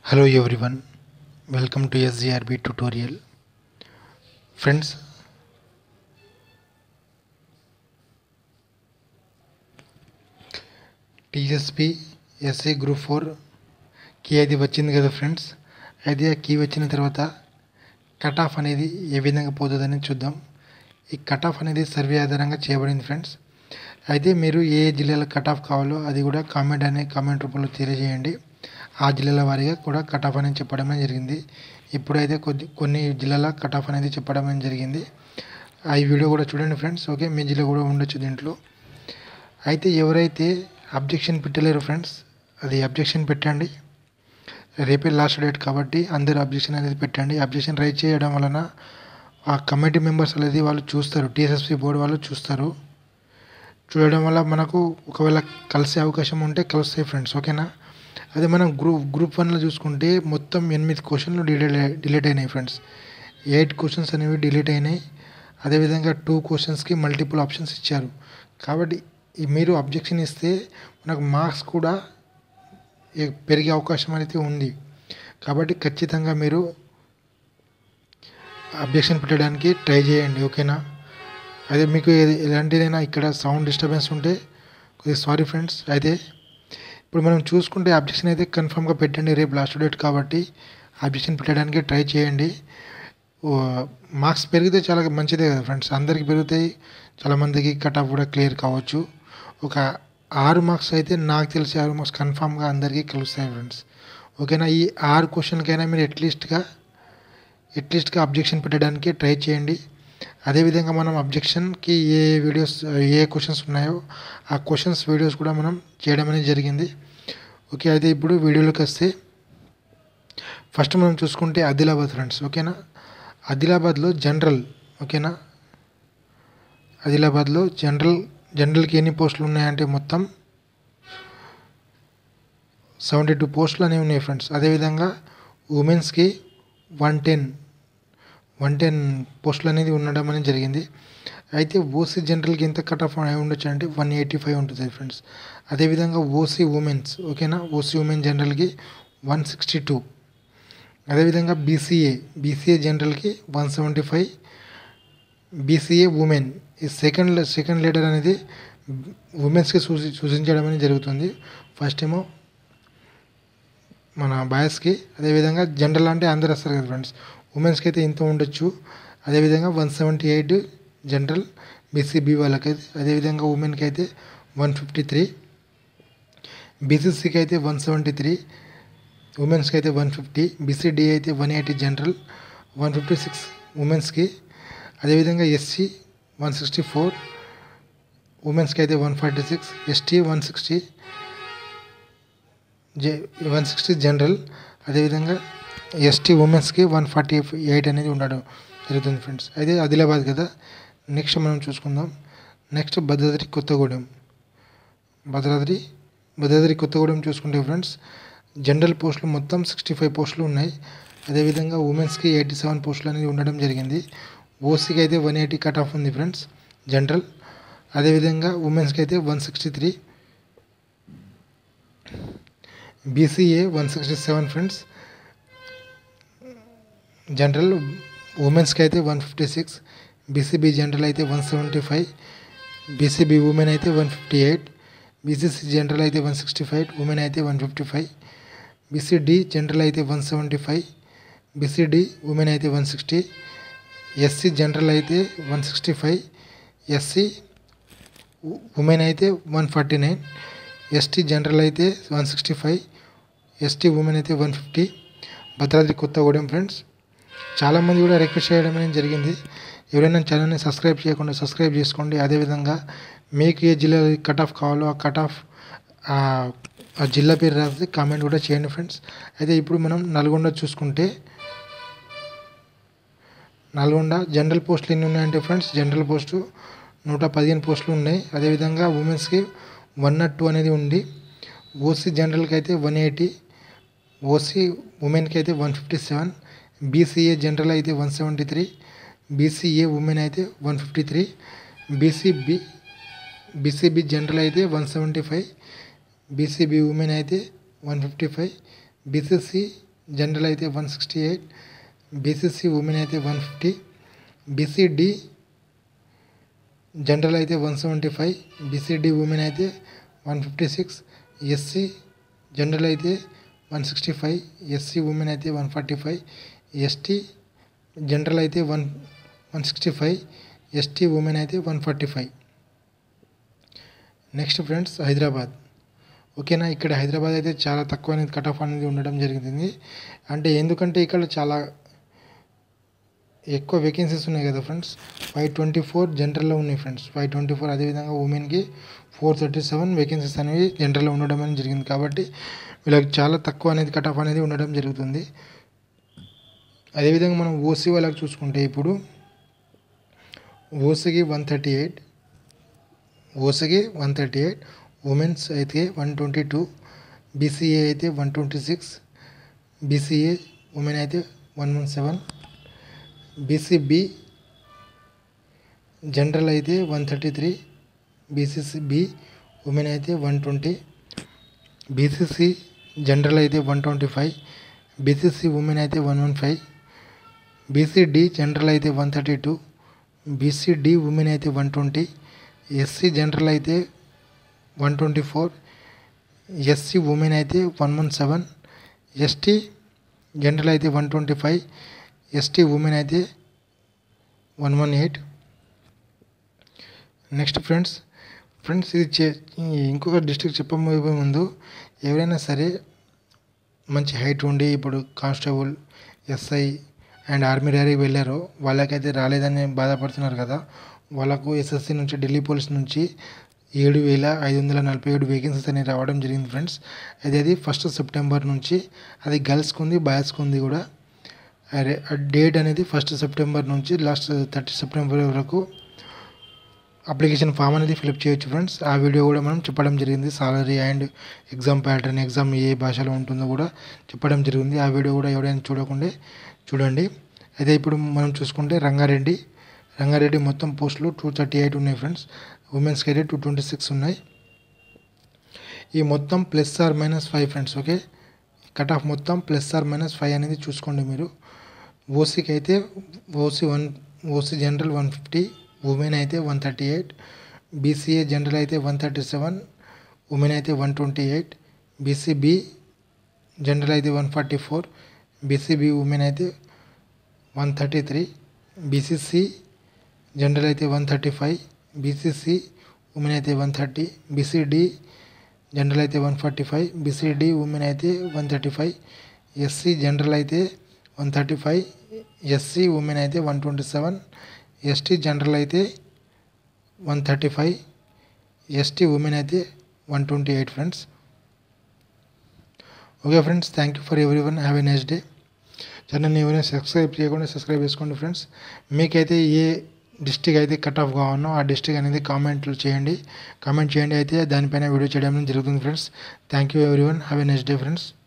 Hello everyone, welcome to SGRB tutorial. Friends, TSP SA group four key అది వచ్చింది కదా friends అయితే ఆ కీ వచ్చిన తర్వాత కట్ ఆఫ్ అనేది ఏ విధంగా పోతుందని చూద్దాం ఈ కట్ ఆఫ్ అనేది సర్వే ఆధారంగా చేయబడింది ఫ్రెండ్స్ అయితే మీరు ఏ జిల్లాలో కట్ ఆఫ్ కావాలో అది కూడా కామెంట్ అనే కామెంట్ రూపంలో తెలియజేయండి ఆ జిల్లాల వారీగా కూడా కట్ ఆఫ్ అనేది చెప్పడమే జరిగింది ఇప్పుడైతే కొద్ది కొన్ని జిల్లాల కట్ ఆఫ్ అనేది చెప్పడం జరిగింది ఆ ఈ వీడియో కూడా చూడండి ఫ్రెండ్స్ ఓకే మీ జిల్లా కూడా ఉండొచ్చు దీంట్లో అయితే ఎవరైతే అబ్జెక్షన్ పెట్టలేరు ఫ్రెండ్స్ అది అబ్జెక్షన్ పెట్టండి రేపే లాస్ట్ డేట్ కాబట్టి అందరూ అబ్జెక్షన్ అనేది పెట్టండి అబ్జెక్షన్ రైజ్ చేయడం వలన ఆ కమిటీ మెంబర్స్ అనేది వాళ్ళు చూస్తారు టీఎస్ఎస్పి బోర్డు వాళ్ళు చూస్తారు చూడడం వల్ల మనకు ఒకవేళ కలిసే అవకాశం ఉంటే కలుస్తాయి ఫ్రెండ్స్ ఓకేనా అదే మనం గ్రూప్ గ్రూప్ వన్లో చూసుకుంటే మొత్తం ఎనిమిది క్వశ్చన్లు డిలీట్ డిలీట్ అయినాయి ఫ్రెండ్స్ ఎయిట్ క్వశ్చన్స్ అనేవి డిలీట్ అయినాయి అదేవిధంగా టూ క్వశ్చన్స్కి మల్టిపుల్ ఆప్షన్స్ ఇచ్చారు కాబట్టి ఈ మీరు అబ్జెక్షన్ ఇస్తే మనకు మార్క్స్ కూడా ఏ- పెరిగే అవకాశం అయితే ఉంది కాబట్టి ఖచ్చితంగా మీరు అబ్జెక్షన్ పెట్టడానికి ట్రై చేయండి ఓకేనా అదే మీకు ఏ- ఎలాంటిదైనా ఇక్కడ సౌండ్ డిస్టర్బెన్స్ ఉంటే కొద్దిగా సారీ ఫ్రెండ్స్ అయితే ఇప్పుడు మనం చూసుకుంటే అబ్జెక్షన్ అయితే కన్ఫర్మ్గా పెట్టండి రేపు లాస్ట్ డేట్ కాబట్టి అబ్జెక్షన్ పెట్టడానికి ట్రై చేయండి మార్క్స్ పెరిగితే చాలా మంచిదే కదా ఫ్రెండ్స్ అందరికి పెరుగుతాయి చాలామందికి కట్ ఆఫ్ కూడా క్లియర్ కావచ్చు ఒక ఆరు మార్క్స్ అయితే నాకు తెలిసి ఆరు మార్క్స్ కన్ఫామ్గా అందరికీ కలుస్తాయి ఫ్రెండ్స్ ఓకేనా ఈ ఆరు క్వశ్చన్కైనా మీరు అట్లీస్ట్గా అట్లీస్ట్గా అబ్జెక్షన్ పెట్టడానికి ట్రై చేయండి అదేవిధంగా మనం అబ్జెక్షన్కి ఏ వీడియోస్ ఏ క్వశ్చన్స్ ఉన్నాయో ఆ క్వశ్చన్స్ వీడియోస్ కూడా మనం చేయడం అనేది జరిగింది ఓకే అయితే ఇప్పుడు వీడియోలోకి వస్తే ఫస్ట్ మనం చూసుకుంటే ఆదిలాబాద్ ఫ్రెండ్స్ ఓకేనా ఆదిలాబాద్లో జనరల్ ఓకేనా ఆదిలాబాద్లో జనరల్ జనరల్కి ఎన్ని పోస్టులు ఉన్నాయంటే మొత్తం సెవెంటీ టూ పోస్టులు అనేవి ఉన్నాయి ఫ్రెండ్స్ అదేవిధంగా ఉమెన్స్కి వన్ టెన్ వన్ టెన్ పోస్టులు అనేది ఉండడం అనేది జరిగింది అయితే ఓసీ జనరల్కి ఎంత కట్ ఆఫ్ అయి ఉండొచ్చు అంటే వన్ ఎయిటీ ఫైవ్ ఉంటుంది ఫ్రెండ్స్ అదేవిధంగా ఓసీ ఉమెన్స్ ఓకేనా ఓసీ ఉమెన్ జనరల్కి వన్ సిక్స్టీ టూ అదేవిధంగా బీసీఏ బీసీఏ జనరల్కి one seventy five BCA women ఈ సెకండ్ సెకండ్ లీడర్ అనేది ఉమెన్స్కి సూచి సూచించడం అనేది జరుగుతుంది ఫస్ట్ ఏమో మన బాయ్స్కి అదేవిధంగా జనరల్ అంటే అందరు వస్తారు కదా ఫ్రెండ్స్ ఉమెన్స్కి అయితే ఇంత ఉండొచ్చు అదేవిధంగా one seventy eight general BCB వాళ్ళకైతే అదేవిధంగా ఉమెన్కి అయితే వన్ ఫిఫ్టీ త్రీ బీసీసీకి అయితే వన్ సెవెంటీ త్రీ ఉమెన్స్కి అయితే వన్ ఫిఫ్టీ బీసీడీ అయితే one eighty general one fifty six ఉమెన్స్కి అదేవిధంగా ఎస్సీ వన్ సిక్స్టీ ఫోర్ ఉమెన్స్కి అయితే one forty six ST one sixty J one sixty general అదేవిధంగా ఎస్టీ ఉమెన్స్కి వన్ ఫార్టీ ఎయిట్ అనేది ఉండడం జరుగుతుంది ఫ్రెండ్స్ అయితే ఆదిలాబాద్ కదా నెక్స్ట్ మనం చూసుకుందాం నెక్స్ట్ భద్రాద్రి కొత్తగూడెం భద్రాద్రి భద్రాద్రి కొత్తగూడెం చూసుకుంటే ఫ్రెండ్స్ జనరల్ పోస్టులు మొత్తం సిక్స్టీ ఫైవ్ పోస్టులు ఉన్నాయి అదేవిధంగా ఉమెన్స్కి ఎయిటీ సెవెన్ పోస్టులు అనేది ఉండడం జరిగింది ఓసీకి అయితే వన్ ఎయిటీ కట్ ఆఫ్ ఉంది ఫ్రెండ్స్ జనరల్ అదేవిధంగా ఉమెన్స్కి అయితే one sixty three BCA one sixty seven friends general ఉమెన్స్కి అయితే one fifty six BCB general అయితే one seventy five BCB women అయితే one fifty eight BCC general అయితే వన్ సిక్స్టీ ఫైవ్ ఉమెన్ అయితే one fifty five BCD general అయితే one seventy five BCD women అయితే one sixty SC general అయితే one sixty five SC women అయితే one forty nine ST general అయితే one sixty five ST women అయితే one fifty Bhadradri Kothagudem friends చాలామంది కూడా request చేయడం అనేది జరిగింది ఎవరైనా ఛానల్ని సబ్స్క్రైబ్ చేయకుండా సబ్స్క్రైబ్ చేసుకోండి అదేవిధంగా మీకు ఏ జిల్లా కట్ ఆఫ్ కావాలో ఆ కట్ ఆఫ్ ఆ జిల్లా పేరు రాసి కామెంట్ కూడా చేయండి ఫ్రెండ్స్ అయితే ఇప్పుడు మనం నల్గొండ చూసుకుంటే నల్గొండ జనరల్ పోస్టులు ఎన్ని ఉన్నాయంటే ఫ్రెండ్స్ జనరల్ పోస్టు నూట పదిహేను పోస్టులు ఉన్నాయి అదేవిధంగా ఉమెన్స్కి వన్ నాట్ టూ అనేది ఉంది ఓసీ జనరల్కి అయితే వన్ ఎయిటీ ఓసీ ఉమెన్కి అయితే one fifty seven BCA general అయితే one seventy three BCA women అయితే one fifty three BCB BCB general అయితే one seventy five BCB women అయితే one fifty five BCC general అయితే one sixty eight BCC women అయితే one fifty BCD general అయితే one seventy five BCD women అయితే one fifty six SC general అయితే one sixty five SC women అయితే one forty five ST general అయితే one one sixty five ST women అయితే one forty five next friends Hyderabad ఓకేనా ఇక్కడ హైదరాబాద్ అయితే చాలా తక్కువ అనేది కట్ ఆఫ్ అనేది ఉండడం జరిగింది అంటే ఎందుకంటే ఇక్కడ చాలా ఎక్కువ వేకెన్సీస్ ఉన్నాయి కదా ఫ్రెండ్స్ ఫైవ్ ట్వంటీ ఫోర్ జనరల్లో ఉన్నాయి ఫ్రెండ్స్ ఫైవ్ ట్వంటీ ఫోర్ అదేవిధంగా ఉమెన్కి ఫోర్ థర్టీ సెవెన్ వేకెన్సీస్ అనేవి జనరల్లో ఉండడం అనేది జరిగింది కాబట్టి వీళ్ళకి చాలా తక్కువ అనేది కట్ ఆఫ్ అనేది ఉండడం జరుగుతుంది అదేవిధంగా మనం ఓసీ వాళ్ళకి చూసుకుంటే ఇప్పుడు ఓసీకి వన్ థర్టీ ఎయిట్ ఓసీకి వన్ థర్టీ ఎయిట్ ఉమెన్స్ అయితే వన్ ట్వంటీ టూ బీసీఏ అయితే one twenty six BCA women అయితే one one seven BCB general అయితే one thirty three BCC B women అయితే వన్ ట్వంటీ బీసీసీ జనరల్ అయితే one twenty five BCC women అయితే one one five BCD general అయితే one thirty two BCD women అయితే one twenty SC general అయితే one twenty four SC women అయితే one one seven ST general అయితే one twenty five ST women అయితే one one eight next friends friends ఇది చే ఇంకొక district చెప్పబోయే ముందు ఎవరైనా సరే మంచి హైట్ ఉండి ఇప్పుడు కానిస్టేబుల్ ఎస్ఐ అండ్ ఆర్మీ ర్యాలీకి వెళ్ళారో వాళ్ళకైతే రాలేదని బాధపడుతున్నారు కదా వాళ్ళకు ఎస్ఎస్సి నుంచి ఢిల్లీ పోలీస్ నుంచి ఏడు వేల ఐదు వందల నలభై ఏడు వేకెన్సీస్ అనేవి రావడం జరిగింది ఫ్రెండ్స్ అది అది ఫస్ట్ సెప్టెంబర్ నుంచి అది గర్ల్స్కి ఉంది బాయ్స్కి ఉంది కూడా అరే డేట్ అనేది ఫస్ట్ సెప్టెంబర్ నుంచి లాస్ట్ థర్టీ సెప్టెంబర్ వరకు అప్లికేషన్ ఫామ్ అనేది ఫిలప్ చేయొచ్చు ఫ్రెండ్స్ ఆ వీడియో కూడా మనం చెప్పడం జరిగింది salary and exam pattern exam ఏ భాషలో ఉంటుందో కూడా చెప్పడం జరిగింది ఆ వీడియో కూడా ఎవరైనా చూడకుండే చూడండి అయితే ఇప్పుడు మనం చూసుకుంటే రంగారెడ్డి రంగారెడ్డి మొత్తం పోస్టులు టూ థర్టీ ఎయిట్ ఉన్నాయి ఫ్రెండ్స్ ఉమెన్స్కి అయితే టూ ట్వంటీ సిక్స్ ఉన్నాయి ఈ మొత్తం plus or minus five friends okay cut off మొత్తం ప్లస్ ఆర్ మైనస్ ఫైవ్ అనేది చూసుకోండి మీరు ఓసీకి అయితే OC one OC general one fifty women అయితే one thirty eight BCA general అయితే వన్ థర్టీ సెవెన్ ఉమెన్ అయితే one twenty eight BCB general అయితే one forty four BCB women అయితే one thirty three BCC general అయితే one thirty five BCC women అయితే one thirty BCD general అయితే one forty five BCD women అయితే one thirty five SC general అయితే one thirty five SC women అయితే one twenty seven ST general అయితే one thirty five ST women అయితే one twenty eight friends okay friends thank you for everyone have a next day ఛానల్ని ఎవరైనా subscribe చేయకుండా subscribe చేసుకోండి friends మీకైతే ఏ district అయితే కట్ ఆఫ్ కావాలో ఆ డిస్టిక్ అనేది కామెంట్లు చేయండి కామెంట్ చేయండి అయితే దానిపైన వీడియో చేయడం జరుగుతుంది friends thank you everyone have a next day friends